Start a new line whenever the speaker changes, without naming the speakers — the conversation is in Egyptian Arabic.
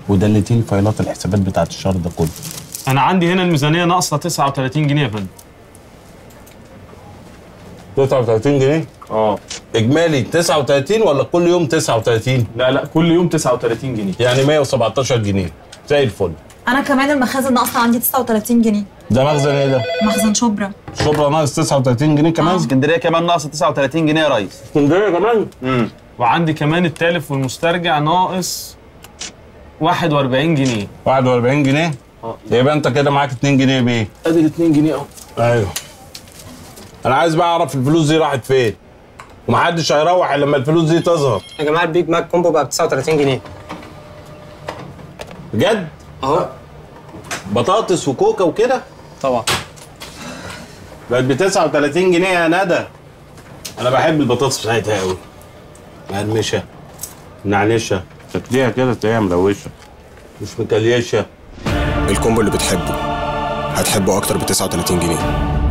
ودلتي لي فايلات الحسابات بتاعت الشهر ده كله
انا عندي هنا الميزانيه ناقصه 39 جنيه يا فندم
39 جنيه
اه
اجمالي 39 ولا كل يوم 39
لا لا كل يوم 39 جنيه
يعني 117 جنيه زي الفل
انا كمان المخازن ناقصه عندي 39 جنيه
ده مخزن ايه ده؟
مخزن شبرا
شبرا ناقص 39 جنيه كمان
اسكندريه كمان ناقصه 39 جنيه يا ريس
اسكندريه كمان
وعندي كمان التالف والمسترجع ناقص 41 جنيه
41 جنيه
اه
يبقى انت كده معاك 2 جنيه بايه؟
ادي ال 2 جنيه اهو
ايوه انا عايز بقى اعرف الفلوس دي راحت فين ومحدش هيروح الا لما الفلوس دي تظهر
يا جماعه البيج ماك كومبو بقى ب 39 جنيه
بجد
اهو
بطاطس وكوكا وكده
طبعا
بقت ب 39 جنيه يا ندى انا بحب البطاطس بتاعتها قوي مقرمشه منعنشه تاكليها كده تلاقيها ملوشه مش مكليشه
الكومبو اللي بتحبه هتحبه اكتر ب 39 جنيه